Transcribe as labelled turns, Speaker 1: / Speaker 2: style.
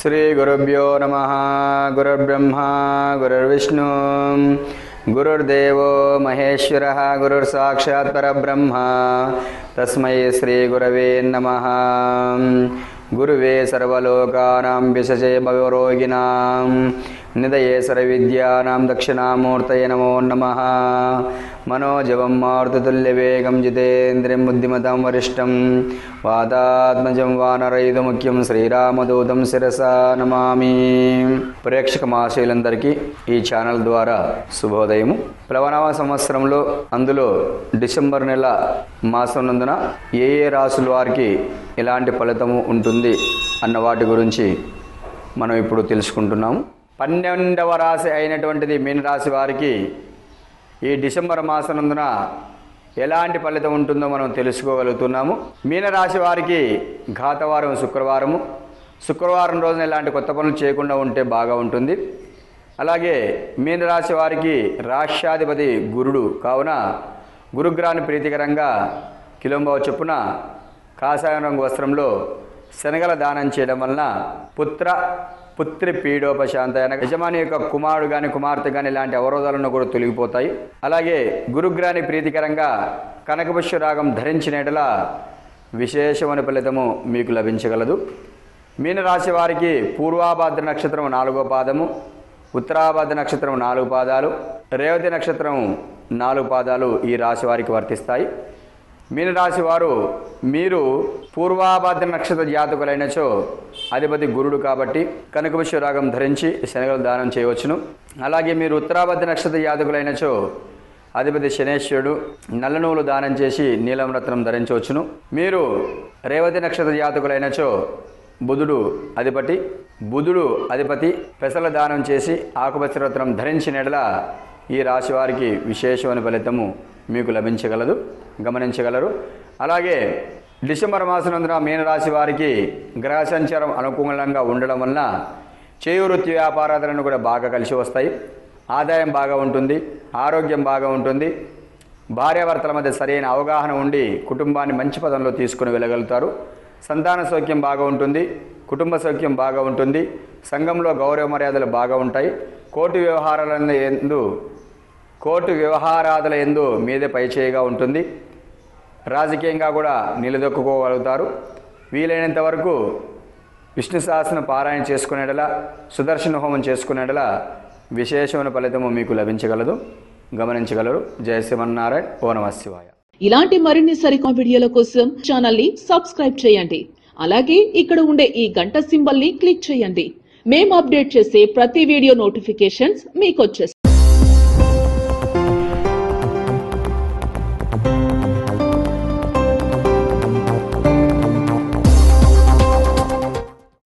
Speaker 1: శ్రీగురుభ్యో నమ గురుర్బ్రహ్మ గురుర్విష్ణు గురుర్దేవో మహేశ్వర గురుర్సాక్షాత్ పరబ్రహ్మ తస్మై శ్రీగురవే నమ గురువే సర్వలోకానాం విశజే భవరోగిణాం నిదయే సర్వవిద్యానాం దక్షిణామూర్తయ నమో నమ మనోజవం మారుతుల్యవేగం జితేంద్రియం బుద్ధిమతాం వరిష్టం వాతాత్మజం వానరైదుముఖ్యం శ్రీరామదూతం శిరసా నమామి ప్రేక్షక మహాశయులందరికీ ఈ ఛానల్ ద్వారా శుభోదయము ప్లవనవ సంవత్సరంలో అందులో డిసెంబర్ నెల మాసం నందున ఏ ఏ రాసుల వారికి ఎలాంటి ఫలితము ఉంటుంది అన్న వాటి గురించి మనం ఇప్పుడు తెలుసుకుంటున్నాము పన్నెండవ రాశి అయినటువంటిది మీన రాశి వారికి ఈ డిసెంబర్ మాసనందున ఎలాంటి ఫలితం ఉంటుందో మనం తెలుసుకోగలుగుతున్నాము మీనరాశి వారికి ఘాతవారం శుక్రవారము శుక్రవారం రోజున ఎలాంటి కొత్త పనులు చేయకుండా ఉంటే బాగా ఉంటుంది అలాగే మీనరాశి వారికి రాష్ట్రాధిపతి గురుడు కావున గురుగ్రహాన్ని ప్రీతికరంగా కిలోంబావ చొప్పున కాషాయం రంగు వస్త్రంలో శనగల దానం చేయడం వలన పుత్ర పుత్రి పీడోపశాంత అనగా యజమాని యొక్క కుమారుడు కానీ కుమార్తె కానీ ఇలాంటి అవరోధాలను కూడా తొలగిపోతాయి అలాగే గురుగ్రహాన్ని ప్రీతికరంగా కనకపుష్య రాగం ధరించినట్లా విశేషమైన ఫలితము మీకు లభించగలదు మీనరాశి వారికి పూర్వాభాద్ర నక్షత్రం నాలుగో పాదము ఉత్తరాభాద్ర నక్షత్రం నాలుగు పాదాలు రేవతి నక్షత్రం నాలుగు పాదాలు ఈ రాశి వారికి వర్తిస్తాయి మీనరాశి వారు మీరు పూర్వాభాద్ర నక్షత్ర జాతకులైనచో అధిపతి గురుడు కాబట్టి కనకవిశ్వ రాగం ధరించి శనగలు దానం చేయవచ్చును అలాగే మీరు ఉత్తరాభద్ర నక్షత్ర జాతకులైనచో అధిపతి శనేశ్వరుడు నల్ల నువ్వులు దానం చేసి నీలం రత్నం ధరించవచ్చును మీరు రేవతి నక్షత్ర జాతకులైనచో బుధుడు అధిపతి బుధుడు అధిపతి పెసల దానం చేసి ఆకుపచ్చ రత్నం ధరించిన ఎడల ఈ రాశి వారికి విశేషమైన ఫలితము మీకు లభించగలదు గమనించగలరు అలాగే డిసెంబర్ మాసనందున మీనరాశి వారికి గ్రహ సంచారం అనుకూలంగా ఉండడం వలన చేయు వృత్తి వ్యాపారాలను కూడా బాగా కలిసి వస్తాయి ఆదాయం బాగా ఉంటుంది ఆరోగ్యం బాగా ఉంటుంది భార్యాభర్తల మధ్య సరైన అవగాహన ఉండి కుటుంబాన్ని మంచి పదంలో తీసుకుని వెళ్ళగలుగుతారు సంతాన సౌఖ్యం బాగా ఉంటుంది కుటుంబ సౌఖ్యం బాగా ఉంటుంది సంఘంలో గౌరవ మర్యాదలు బాగా ఉంటాయి కోర్టు వ్యవహారాల ఎందు కోర్టు వ్యవహారాదుల ఎందు మీదే పైచేయిగా ఉంటుంది రాజకీయంగా కూడా నిలదొక్కుకోగలుగుతారు వీలైనంత వరకు విష్ణు సహస్రను పారాయణ చేసుకునేటలా సుదర్శన హోమం చేసుకునేటలా విశేషమైన ఫలితము మీకు లభించగలదు గమనించగలరు జయ శ్రీమన్నారాయణ ఓ నమ శివాయ
Speaker 2: ఇలాంటి మరిన్ని సరికొత్త వీడియోల కోసం ఛానల్ ని సబ్స్క్రైబ్ చేయండి అలాగే ఇక్కడ ఉండే ఈ గంట సింబల్ ని క్లిక్ చేయండి మేము అప్డేట్ చేసే ప్రతి వీడియో నోటిఫికేషన్స్ మీకు వచ్చేస్తాయి